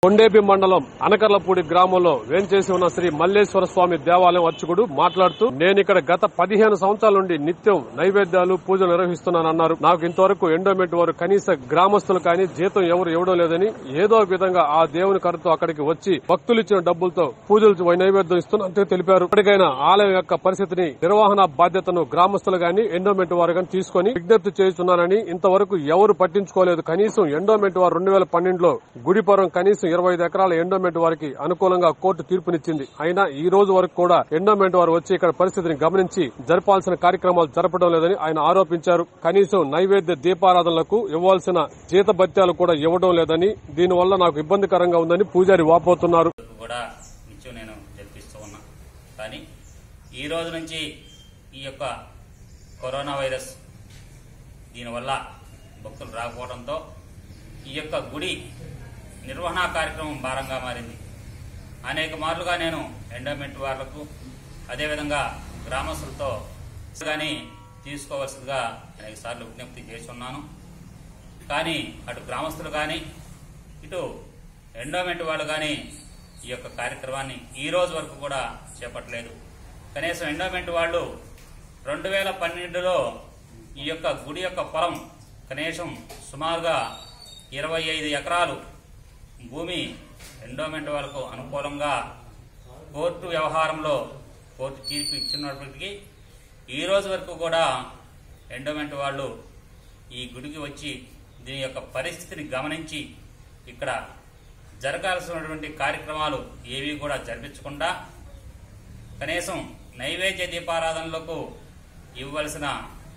కొండేపి మండలం అనకర్లపూడి గ్రామంలో వేంచేసి ఉన్న శ్రీ మల్లేశ్వర స్వామి దేవాలయం అర్చకుడు మాట్లాడుతూ నేను ఇక్కడ గత పదిహేను సంవత్సరాల నుండి నిత్యం నైవేద్యాలు పూజలు నిర్వహిస్తున్నానన్నారు నాకు ఇంతవరకు ఎండోమెంట్ వారు కనీస గ్రామస్తులు కానీ జీతం ఎవరు ఇవ్వడం లేదని ఏదో ఒక విధంగా ఆ దేవుని కరుతో అక్కడికి వచ్చి భక్తులు ఇచ్చిన డబ్బులతో పూజలు నైవేద్యం ఇస్తున్నట్టు తెలిపారు ఇప్పటికైనా ఆలయం యొక్క పరిస్థితిని నిర్వహణ బాధ్యతను గ్రామస్తులు గాని ఎండోమెంట్ వారు గాని తీసుకుని విజ్ఞప్తి చేస్తున్నానని ఇంతవరకు ఎవరు పట్టించుకోలేదు కనీసం ఎండోమెంట్ వారు రెండు వేల పన్నెండులో గుడిపురం కనీసం ఇరవై ఐదు ఎకరాల ఎండోమెంట్ వారికి అనుకూలంగా కోర్టు తీర్పునిచ్చింది అయినా ఈ రోజు వరకు కూడా ఎండోమెంట్ వారు వచ్చి ఇక్కడ పరిస్థితిని గమనించి జరపాల్సిన కార్యక్రమాలు జరపడం లేదని ఆయన ఆరోపించారు కనీసం నైవేద్య దీపారాధనలకు ఇవ్వాల్సిన జీతభత్యాలు కూడా ఇవ్వడం లేదని దీనివల్ల నాకు ఇబ్బందికరంగా ఉందని పూజారి వాపోతున్నారు వరకు కూడా నిత్యం నేను జరిపిస్తూ ఉన్నా కానీ ఈ రోజు నుంచి ఈ యొక్క కరోనా వైరస్ దీనివల్ల భక్తులు రాకపోవడంతో ఈ యొక్క గుడి నిర్వహణ కార్యక్రమం భారంగా మారింది అనేక మార్లుగా నేను ఎండోమెంట్ వాళ్లకు అదేవిధంగా గ్రామస్తులతో కానీ తీసుకోవాల్సిందిగా అనేక సార్లు విజ్ఞప్తి చేస్తున్నాను కానీ అటు గ్రామస్తులు కానీ ఇటు ఎండోమెంట్ వాళ్ళు కానీ ఈ యొక్క కార్యక్రమాన్ని ఈ రోజు వరకు కూడా చేపట్టలేదు కనీసం ఎండోమెంట్ వాళ్ళు రెండు వేల పన్నెండులో ఈ యొక్క గుడి యొక్క పొలం కనీసం సుమారుగా ఇరవై ఐదు ఎకరాలు భూమి ఎండోమెంట్ వాళ్ళకు అనుకూలంగా కోర్టు వ్యవహారంలో కోర్టు తీర్పు ఇచ్చినప్పటికీ ఈ రోజు వరకు కూడా ఎండోమెంట్ వాళ్ళు ఈ గుడికి వచ్చి దీని యొక్క పరిస్థితిని గమనించి ఇక్కడ జరగాల్సినటువంటి కార్యక్రమాలు ఏవి కూడా జరిపించకుండా కనీసం నైవేద్య దీపారాధనలకు ఇవ్వవలసిన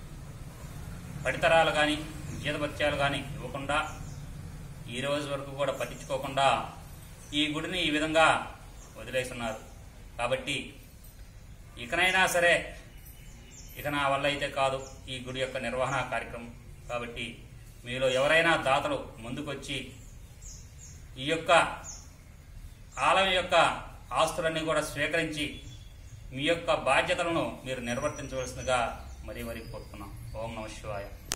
పడితరాలు కానీ జీతభత్యాలు కానీ ఇవ్వకుండా ఈ రోజు వరకు కూడా పట్టించుకోకుండా ఈ గుడిని ఈ విధంగా వదిలేస్తున్నారు కాబట్టి ఇకనైనా సరే ఇక నా వల్ల అయితే కాదు ఈ గుడి యొక్క నిర్వహణ కార్యక్రమం కాబట్టి మీలో ఎవరైనా దాతలు ముందుకొచ్చి ఈ యొక్క ఆలయం యొక్క ఆస్తులన్నీ కూడా స్వీకరించి మీ యొక్క బాధ్యతలను మీరు నిర్వర్తించవలసిందిగా మరీ మరీ కోరుతున్నాం ఓం నమ శివాయ